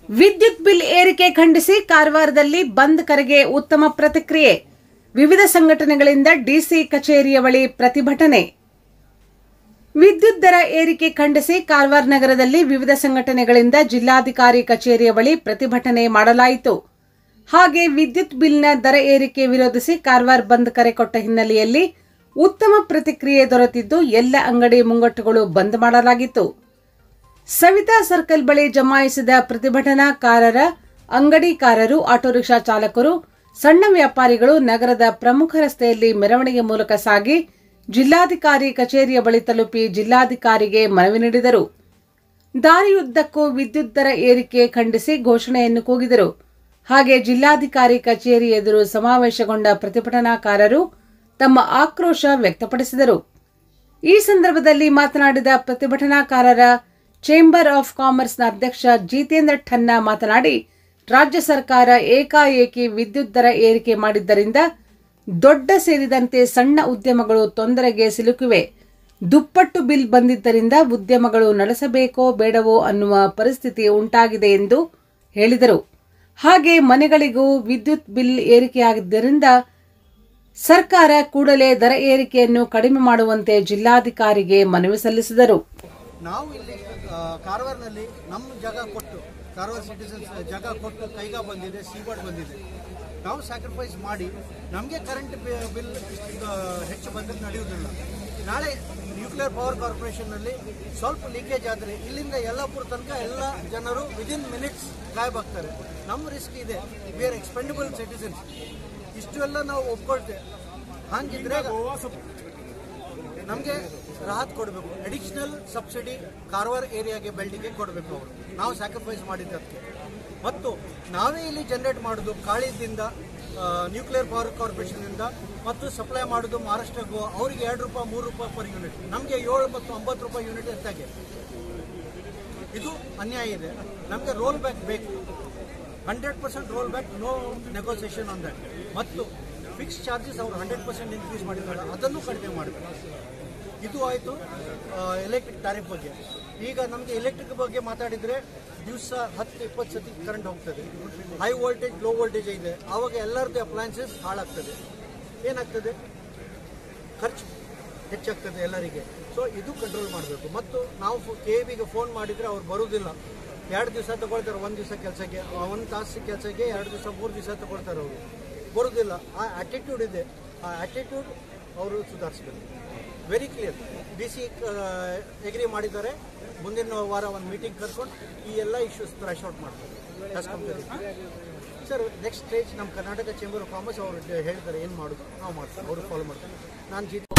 ವಿದ್ಯುತ್ ಬಿಲ್ ಏರಿಕೆ ಖಂಡಿಸಿ ಕಾರವಾರದಲ್ಲಿ ಬಂದ್ ಕರೆಗೆ ಉತ್ತಮ ಪ್ರತಿಕ್ರಿಯೆ ವಿವಿಧ ಸಂಘಟನೆಗಳಿಂದ ಡಿಸಿ ಕಚೇರಿಯ ಬಳಿ ಪ್ರತಿಭಟನೆ ವಿದ್ಯುತ್ ದರ ಏರಿಕೆ ಖಂಡಿಸಿ ಕಾರವಾರ ನಗರದಲ್ಲಿ ವಿವಿಧ ಸಂಘಟನೆಗಳಿಂದ ಜಿಲ್ಲಾಧಿಕಾರಿ ಕಚೇರಿಯ ಬಳಿ ಪ್ರತಿಭಟನೆ ಮಾಡಲಾಯಿತು ಹಾಗೆ ವಿದ್ಯುತ್ ಬಿಲ್ನ ದರ ಏರಿಕೆ ವಿರೋಧಿಸಿ ಕಾರವಾರ ಬಂದ್ ಕರೆ ಕೊಟ್ಟ ಹಿನ್ನೆಲೆಯಲ್ಲಿ ಉತ್ತಮ ಪ್ರತಿಕ್ರಿಯೆ ದೊರೆತಿದ್ದು ಎಲ್ಲ ಅಂಗಡಿ ಮುಂಗಟ್ಟುಗಳು ಬಂದ್ ಮಾಡಲಾಗಿತ್ತು ಸವಿತಾ ಸರ್ಕಲ್ ಬಳಿ ಜಮಾಯಿಸಿದ ಪ್ರತಿಭಟನಾಕಾರರ ಅಂಗಡಿಕಾರರು ಆಟೋ ರಿಕ್ಷಾ ಚಾಲಕರು ಸಣ್ಣ ವ್ಯಾಪಾರಿಗಳು ನಗರದ ಪ್ರಮುಖ ರಸ್ತೆಯಲ್ಲಿ ಮೆರವಣಿಗೆ ಮೂಲಕ ಸಾಗಿ ಜಿಲ್ಲಾಧಿಕಾರಿ ಕಚೇರಿಯ ಬಳಿ ತಲುಪಿ ಜಿಲ್ಲಾಧಿಕಾರಿಗೆ ಮನವಿ ನೀಡಿದರು ದಾರಿಯುದ್ದಕ್ಕೂ ವಿದ್ಯುತ್ ದರ ಏರಿಕೆ ಖಂಡಿಸಿ ಘೋಷಣೆಯನ್ನು ಕೂಗಿದರು ಹಾಗೆ ಜಿಲ್ಲಾಧಿಕಾರಿ ಕಚೇರಿ ಎದುರು ಸಮಾವೇಶಗೊಂಡ ಪ್ರತಿಭಟನಾಕಾರರು ತಮ್ಮ ಆಕ್ರೋಶ ವ್ಯಕ್ತಪಡಿಸಿದರು ಈ ಸಂದರ್ಭದಲ್ಲಿ ಮಾತನಾಡಿದ ಪ್ರತಿಭಟನಾಕಾರರ ಚೇಂಬರ್ ಆಫ್ ಕಾಮರ್ಸ್ನ ಅಧ್ಯಕ್ಷ ಜಿತೇಂದ್ರ ಠನ್ನ ಮಾತನಾಡಿ ರಾಜ್ಯ ಸರ್ಕಾರ ಏಕಾಏಕಿ ವಿದ್ಯುತ್ ದರ ಏರಿಕೆ ಮಾಡಿದ್ದರಿಂದ ದೊಡ್ಡ ಸೇರಿದಂತೆ ಸಣ್ಣ ಉದ್ಯಮಗಳು ತೊಂದರೆಗೆ ಸಿಲುಕಿವೆ ದುಪ್ಪಟ್ಟು ಬಿಲ್ ಬಂದಿದ್ದರಿಂದ ಉದ್ಯಮಗಳು ನಡೆಸಬೇಕೋ ಬೇಡವೋ ಅನ್ನುವ ಪರಿಸ್ಥಿತಿ ಉಂಟಾಗಿದೆ ಎಂದು ಹೇಳಿದರು ಹಾಗೆ ಮನೆಗಳಿಗೂ ವಿದ್ಯುತ್ ಬಿಲ್ ಏರಿಕೆಯಾಗಿದ್ದರಿಂದ ಸರ್ಕಾರ ಕೂಡಲೇ ದರ ಏರಿಕೆಯನ್ನು ಕಡಿಮೆ ಮಾಡುವಂತೆ ಜಿಲ್ಲಾಧಿಕಾರಿಗೆ ಮನವಿ ಸಲ್ಲಿಸಿದರು ನಾವು ಇಲ್ಲಿ ಆ, ಕಾರವಾರನಲ್ಲಿ ನಮ್ಮ ಜಾಗ ಕೊಟ್ಟು ಕಾರವಾರ ಸಿಟಿಸನ್ಸ್ ಜಾಗ ಕೊಟ್ಟು ಕೈಗಾ ಬಂದಿದೆ ಸೀಬಾರ್ಡ್ ಬಂದಿದೆ ನಾವು ಸ್ಯಾಕ್ರಿಫೈಸ್ ಮಾಡಿ ನಮಗೆ ಕರೆಂಟ್ ಬಿಲ್ ಇಷ್ಟು ಹೆಚ್ಚು ಬಂದದ್ದು ನಡೆಯುವುದಿಲ್ಲ ನಾಳೆ ನ್ಯೂಕ್ಲಿಯರ್ ಪವರ್ ಕಾರ್ಪೊರೇಷನ್ನಲ್ಲಿ ಸ್ವಲ್ಪ ಲೀಕೇಜ್ ಆದರೆ ಇಲ್ಲಿಂದ ಯಲ್ಲಾಪುರ ತನಕ ಎಲ್ಲ ಜನರು ವಿದಿನ್ ಮಿನಿಟ್ಸ್ ಗಾಯಬಾಗ್ತಾರೆ ನಮ್ಮ ರಿಸ್ಕ್ ಇದೆ ವಿ ಆರ್ ಎಕ್ಸ್ಪೆಂಡಬಲ್ ಸಿಟಿಸನ್ಸ್ ಇಷ್ಟು ಎಲ್ಲ ನಾವು ಒಪ್ಕೊಳ್ತೇವೆ ಹಂಗಿದ್ರೆ ನಮಗೆ ರಾಹತ್ ಕೊಡಬೇಕು ಅಡಿಷನಲ್ ಸಬ್ಸಿಡಿ ಕಾರವಾರ ಏರಿಯಾಗೆ ಬೆಲ್ಟಿಗೆ ಕೊಡಬೇಕು ಅವರು ನಾವು ಸ್ಯಾಕ್ರಿಫೈಸ್ ಮಾಡಿದ್ದಕ್ಕೆ ಮತ್ತು ನಾವೇ ಇಲ್ಲಿ ಜನರೇಟ್ ಮಾಡೋದು ಕಾಳಿದಿಂದ ನ್ಯೂಕ್ಲಿಯರ್ ಪವರ್ ಕಾರ್ಪೊರೇಷನ್ನಿಂದ ಮತ್ತು ಸಪ್ಲೈ ಮಾಡೋದು ಮಹಾರಾಷ್ಟ್ರ ಗೋವಾ ಅವರಿಗೆ ಎರಡು ರೂಪಾಯಿ ಮೂರು ರೂಪಾಯಿ ಪರ್ ಯೂನಿಟ್ ನಮಗೆ ಏಳು ಮತ್ತು ಒಂಬತ್ತು ರೂಪಾಯಿ ಯೂನಿಟ್ ಎತ್ತಾಗೆ ಇದು ಅನ್ಯಾಯ ಇದೆ ನಮಗೆ ರೋಲ್ ಬ್ಯಾಕ್ ಬೇಕು hundred percent roll back no negotiation on that ಮತ್ತು ಫಿಕ್ಸ್ ಚಾರ್ಜಸ್ ಅವರು ಹಂಡ್ರೆಡ್ ಪರ್ಸೆಂಟ್ ಇನ್ಕ್ರೀಸ್ ಮಾಡಿದ್ದಾರೆ ಅದನ್ನು ಕಡಿಮೆ ಮಾಡಬೇಕು ಇದು ಆಯಿತು ಎಲೆಕ್ಟ್ರಿಕ್ ಟ್ಯಾರಿಫ್ ಬಗ್ಗೆ ಈಗ ನಮಗೆ ಎಲೆಕ್ಟ್ರಿಕ್ ಬಗ್ಗೆ ಮಾತಾಡಿದರೆ ದಿವಸ ಹತ್ತು ಇಪ್ಪತ್ತು ಸತಿ ಕರೆಂಟ್ ಹೋಗ್ತದೆ ಹೈ ವೋಲ್ಟೇಜ್ ಲೋ ವೋಲ್ಟೇಜ್ ಇದೆ ಆವಾಗ ಎಲ್ಲರದ್ದು ಅಪ್ಲಯನ್ಸಸ್ ಹಾಳಾಗ್ತದೆ ಏನಾಗ್ತದೆ ಖರ್ಚು ಹೆಚ್ಚಾಗ್ತದೆ ಎಲ್ಲರಿಗೆ ಸೊ ಇದು ಕಂಟ್ರೋಲ್ ಮಾಡಬೇಕು ಮತ್ತು ನಾವು ಕೆ ಬಿಗೆ ಫೋನ್ ಮಾಡಿದರೆ ಅವ್ರು ಬರುವುದಿಲ್ಲ ಎರಡು ದಿವಸ ತಗೊಳ್ತಾರೆ ಒಂದು ದಿವಸ ಕೆಲಸಕ್ಕೆ ಒಂದು ತಾಸು ಕೆಲಸಕ್ಕೆ ಎರಡು ದಿವಸ ಮೂರು ದಿವಸ ತಗೊಳ್ತಾರೆ ಅವರು ಬರುವುದಿಲ್ಲ ಆ ಆಟಿಟ್ಯೂಡ್ ಇದೆ ಆ ಆಟಿಟ್ಯೂಡ್ ಅವರು ಸುಧಾರಿಸಬೇಕು very clear D C agree ಮಾಡಿದ್ದಾರೆ ಮುಂದಿನ ವಾರ ಒಂದು ಮೀಟಿಂಗ್ ಕರ್ಕೊಂಡು ಈ ಎಲ್ಲ ಇಶ್ಯೂಸ್ ಥ್ರಾಶ್ ಔಟ್ ಮಾಡ್ತಾರೆ ಸರ್ ನೆಕ್ಸ್ಟ್ ಸ್ಟೇಜ್ ನಮ್ಮ ಕರ್ನಾಟಕ ಚೇಂಬರ್ ಆಫ್ ಕಾಮರ್ಸ್ ಅವರು ಹೇಳ್ತಾರೆ ಏನು ಮಾಡೋದು ನಾವು ಮಾಡ್ತೀವಿ ಅವರು ಫಾಲೋ ಮಾಡ್ತಾರೆ ನಾನು ಜಿ